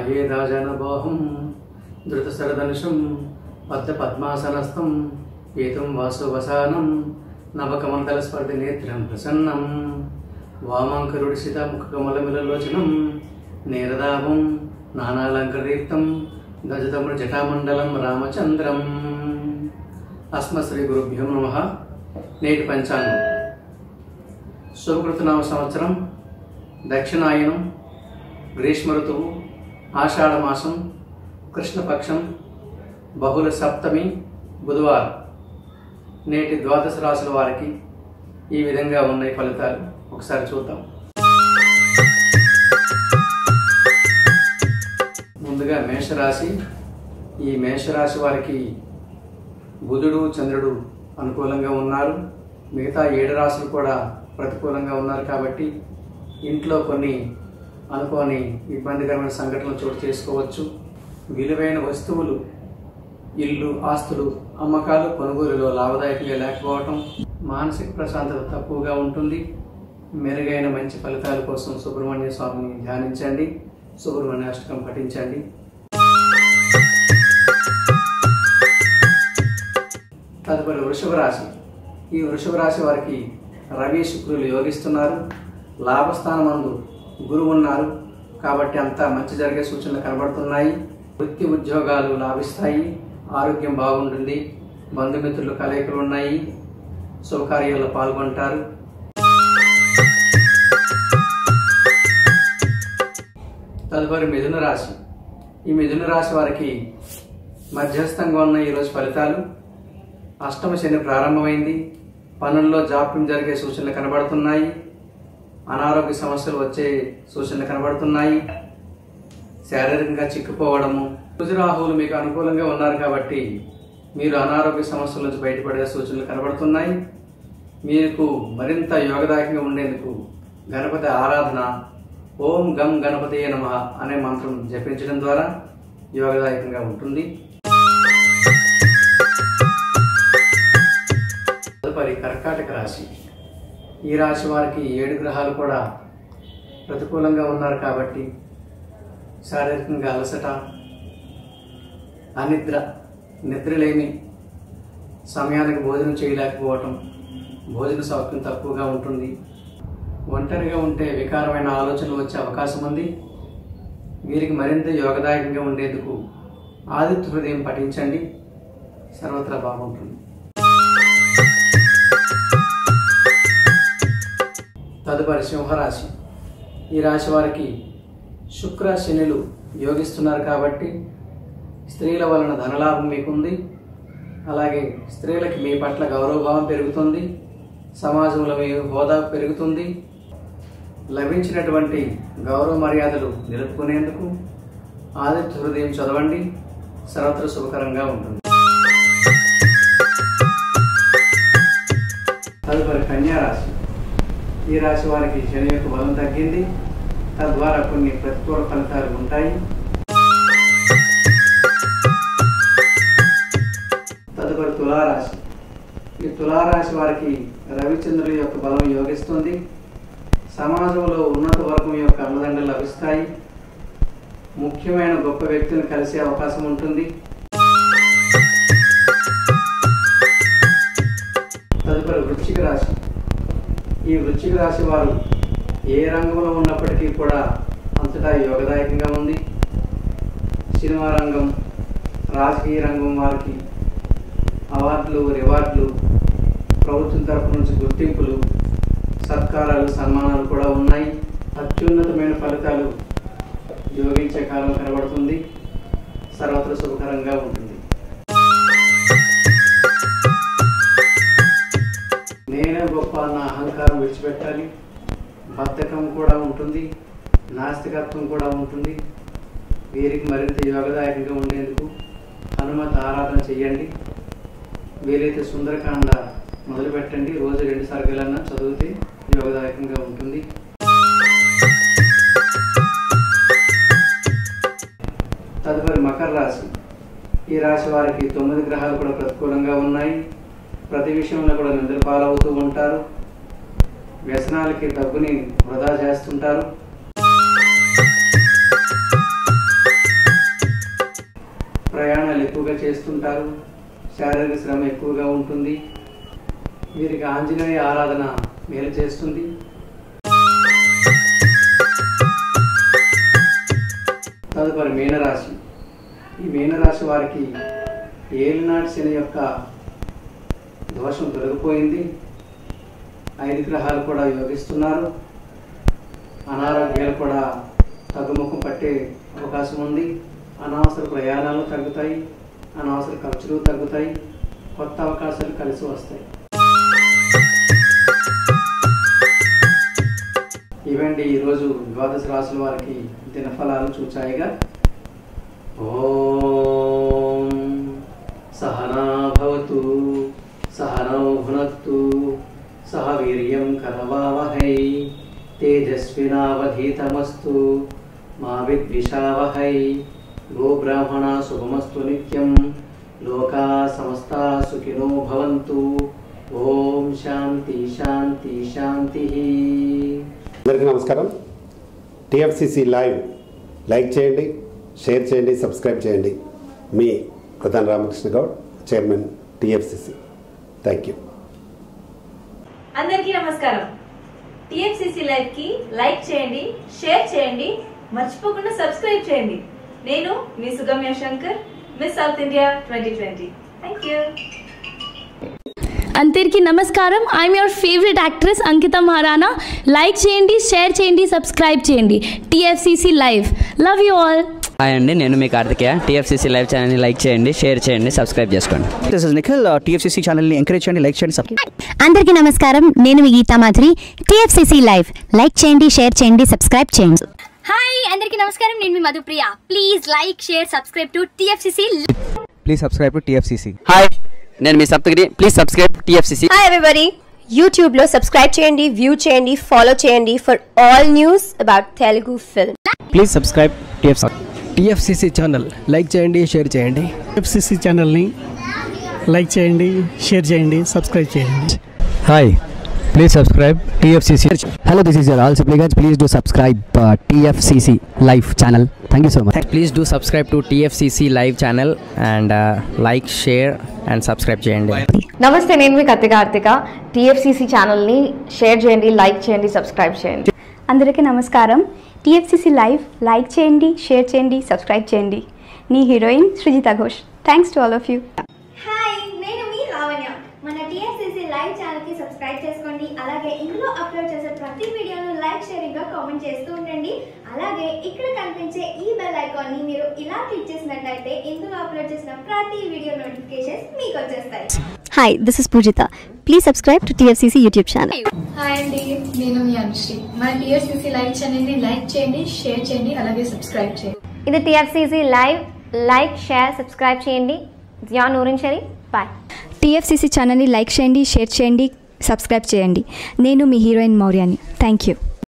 సాయేదాజనబోహం ధృతశరధనుషం పద్మ పద్మాసనస్థం పీతం వాసువసానం నవకమంతల స్పర్ధి నేత్రం ప్రసన్నం వామాంకరుడిసిత ముఖకమలమిలలోచనం నీరదాభం నానాలంకరీప్తం గజతముడు జటామండలం రామచంద్రం అస్మ శ్రీ గురుభ్యో నమ నేటి పంచాంగం శుభకృతనామ సంవత్సరం దక్షిణాయనం గ్రీష్మ ఋతువు ఆషాఢ మాసం కృష్ణపక్షం బహుళ సప్తమి బుధవారం నేటి ద్వాదశ రాశుల వారికి ఈ విధంగా ఉన్నాయి ఫలితాలు ఒకసారి చూద్దాం ముందుగా మేషరాశి ఈ మేషరాశి వారికి బుధుడు చంద్రుడు అనుకూలంగా ఉన్నారు మిగతా ఏడు రాశులు కూడా ప్రతికూలంగా ఉన్నారు కాబట్టి ఇంట్లో కొన్ని అనుకోని ఇబ్బందికరమైన సంఘటనలు చోటు చేసుకోవచ్చు విలువైన వస్తువులు ఇల్లు ఆస్తులు అమ్మకాలు కొనుగోలులో లాభదాయకంగా లేకపోవటం మానసిక ప్రశాంతత తక్కువగా ఉంటుంది మెరుగైన మంచి ఫలితాల కోసం సుబ్రహ్మణ్య స్వామిని ధ్యానించండి సుబ్రహ్మణ్య అష్టకం పఠించండి తదుపరి వృషభ రాశి ఈ వృషభ రాశి వారికి రవి శుక్రులు యోగిస్తున్నారు లాభస్థానమందు గురువు ఉన్నారు కాబట్టి అంతా మంచి జరిగే సూచనలు కనబడుతున్నాయి వృత్తి ఉద్యోగాలు లాభిస్తాయి ఆరోగ్యం బాగుంటుంది బంధుమిత్రులు కలయికలు ఉన్నాయి శుభకార్యాల్లో పాల్గొంటారు తదుపరి మిథున రాశి ఈ మిథున రాశి వారికి మధ్యస్థంగా ఉన్న ఈరోజు ఫలితాలు అష్టమ శని ప్రారంభమైంది పనుల్లో జాప్యం జరిగే సూచనలు కనబడుతున్నాయి అనారోగ్య సమస్యలు వచ్చే సూచనలు కనబడుతున్నాయి శారీరకంగా చిక్కుపోవడము కుజరాహువులు మీకు అనుకూలంగా ఉన్నారు కాబట్టి మీరు అనారోగ్య సమస్యల నుంచి బయటపడే సూచనలు కనబడుతున్నాయి మీకు మరింత యోగదాయకంగా ఉండేందుకు గణపతి ఆరాధన ఓం గం గణపతి నమ అనే మంత్రం జపించడం ద్వారా యోగదాయకంగా ఉంటుంది తదుపరి కర్కాటక రాశి ఈ రాశి వారికి ఏడు గ్రహాలు కూడా ప్రతికూలంగా ఉన్నారు కాబట్టి శారీరకంగా అలసట అనిద్ర నిద్రలేమి సమయానికి భోజనం చేయలేకపోవటం భోజన సౌఖ్యం తక్కువగా ఉంటుంది ఒంటరిగా ఉంటే వికారమైన ఆలోచనలు వచ్చే అవకాశం ఉంది వీరికి మరింత యోగదాయకంగా ఉండేందుకు ఆదిత్య హృదయం పఠించండి సర్వత్రా బాగుంటుంది తదుపరి సింహరాశి ఈ రాశి వారికి శుక్ర శనులు యోగిస్తున్నారు కాబట్టి స్త్రీల వలన ధనలాభం మీకుంది అలాగే స్త్రీలకి మీ పట్ల గౌరవభావం పెరుగుతుంది సమాజంలో మీ హోదా పెరుగుతుంది లభించినటువంటి గౌరవ మర్యాదలు నిలుపుకునేందుకు ఆదిత్య హృదయం చదవండి సర్వత్ర శుభకరంగా ఉంటుంది తదుపరి కన్యా రాశి ఈ రాశి వారికి శని యొక్క బలం తగ్గింది తద్వారా కొన్ని ప్రతికూల ఫలితాలు ఉంటాయి తదుపరి తులారాశి ఈ తులారాశి వారికి రవిచంద్రుల యొక్క బలం యోగిస్తుంది సమాజంలో ఉన్నత వర్గం యొక్క అండదండలు లభిస్తాయి ముఖ్యమైన గొప్ప వ్యక్తులను కలిసే అవకాశం ఉంటుంది తదుపరి వృశ్చిక రాశి ఈ వృశ్చిక రాశి వారు ఏ రంగంలో ఉన్నప్పటికీ కూడా అంతటా యోగదాయకంగా ఉంది సినిమా రంగం రాజకీయ రంగం వారికి అవార్డులు రివార్డులు ప్రభుత్వం తరపు నుంచి గుర్తింపులు సత్కారాలు సన్మానాలు కూడా ఉన్నాయి అత్యున్నతమైన ఫలితాలు యోగించే కాలం కనబడుతుంది సర్వత్ర శుభకరంగా ఉంటుంది నేనే గొప్ప అన్న అహంకారం విడిచిపెట్టాలి బద్ధకం కూడా ఉంటుంది నాస్తికత్వం కూడా ఉంటుంది వీరికి మరింత యోగదాయకంగా ఉండేందుకు హనుమత ఆరాధన చేయండి వీలైతే సుందరకాండ మొదలు పెట్టండి రోజు రెండు సర్గలన్నా చదివితే యోగదాయకంగా ఉంటుంది తదుపరి మకర రాశి ఈ రాశి వారికి తొమ్మిది గ్రహాలు కూడా ప్రతికూలంగా ఉన్నాయి ప్రతి విషయంలో కూడా నిద్ర పాలవుతూ ఉంటారు వ్యసనాలకి డబ్బుని వృధా చేస్తుంటారు ఎక్కువగా చేస్తుంటారు శారీరక శ్రమ ఎక్కువగా ఉంటుంది వీరికి ఆంజనేయ ఆరాధన మేలు చేస్తుంది తదుపరి మీనరాశి ఈ మీనరాశి వారికి ఏలినాటి శని యొక్క దోషం తొలగిపోయింది ఐదు గ్రహాలు కూడా యోగిస్తున్నారు అనారోగ్యాలు కూడా తగ్గుముఖం పట్టే అవకాశం ఉంది అనవసర ప్రయాణాలు తగ్గుతాయి అనవసర ఖర్చులు తగ్గుతాయి కొత్త అవకాశాలు కలిసి వస్తాయి ఇవండి ఈరోజు ద్వాదశ రాశుల వారికి దినఫలాలు చూచాయిగా ఓం సహనా భవతు సహనౌ భునక్తు సహ వీర్యం కరవావహై తేజస్వినావధీతమస్తు మా విద్విషావహై గోబ్రాహ్మణ శుభమస్తు నిత్యం లోకా సమస్తా సుఖినో భవంతు ఓం శాంతి శాంతి శాంతి అందరికీ నమస్కారం టిఎఫ్సిసి లైవ్ లైక్ చేయండి షేర్ చేయండి సబ్స్క్రైబ్ చేయండి మీ ప్రధాన Ramakrishna Goud chairman TFCC thank you అందరికీ నమస్కారం టిఎఫ్సిసి లైవ్ కి లైక్ చేయండి షేర్ చేయండి మర్చిపోకుండా సబ్స్క్రైబ్ చేయండి నేను మీ Sugamya Shankar Miss South India twenty twenty thank you అందరికీ నమస్కారం I'm your favourite actress Ankita Maharana like చేయండి షేర్ చేయండి సబ్స్క్రైబ్ చేయండి TFCC live love you all hi అండి నేను మీ కార్తికేయ టీఎఫ్సీసీ లైవ్ ఛానల్ని లైక్ చేయండి షేర్ చేయండి సబ్స్క్రైబ్ చేసుకోండి దిస్ ఇస్ నిఖిల్ టీఎఫ్సీసీ ఛానల్ని ఎంకరేజ్ చేయండి లైక్ చేయండి సబ్ అందరికీ నమస్కారం నేను మీ Geetha Madhuri TFCC live like చేయండి షేర్ చేయండి సబ్స్క్రైబ్ చేయండి హాయ్ అందరికీ నమస్కారం నేను మీ Madhupriya please like share subscribe to TFCC please subscribe to TFCC hi నేను మీ Saptagiri please subscribe TFCC hi everybody యూట్యూబ్లో సబ్స్క్రైబ్ చేయండి వ్యూ చేయండి ఫాలో చేయండి for all news about Telugu film please subscribe TFC TFCC channel like చేయండి షేర్ చేయండి FCC ఛానల్ని like చేయండి షేర్ చేయండి సబ్స్క్రైబ్ చేయండి hi please subscribe TFCC hello this is your ఆల్ సిప్లిగన్స్ please do subscribe TFCC live channel thank you so much please do subscribe to TFCC live channel and like share and subscribe చేయండి నమస్తే నేను మీ Kathi Karthika TFCC ఛానల్ని share చేయండి like చేయండి subscribe చేయండి అందరికీ నమస్కారం టిఎఫ్సిసి లైవ్ లైక్ చేయండి షేర్ చేయండి సబ్స్క్రైబ్ చేయండి నీ heroine Srijita Ghosh thanks to all of you hi నేను మీ లావణ్య మన టిఎస్సిసి లైవ్ ఛానల్ కి సబ్స్క్రైబ్ చేసుకోండి అలాగే ఇందులో అప్లోడ్ చేసే ప్రతి వీడియోను లైక్ షేరింగ్ గా కామెంట్ చేస్తూ ఉండండి అలాగే ఇక్కడ కనిపించే ఈ బెల్ ఐకాన్ ని మీరు ఇలా క్లిక్ చేసినట్లయితే ఇందులో అప్లోడ్ చేసిన ప్రతి వీడియో నోటిఫికేషన్స్ మీకు వచ్చేస్తాయి hi this is Poojitha please subscribe to TFCC YouTube channel hi అండి నేను మీ అనుశ్రీ మన టిఎఫ్సిసి లైవ్ ఛానల్ ని లైక్ చేయండి షేర్ చేయండి అలాగే సబ్స్క్రైబ్ చేయండి ఇది TFCC live like share subscribe చేయండి జియా నూరిన్ షరీ బాయ్ టిఎఫ్సిసి ఛానల్ని లైక్ చేయండి షేర్ చేయండి సబ్స్క్రైబ్ చేయండి నేను మీ హీరోయిన్ మౌర్యాని థ్యాంక్ యూ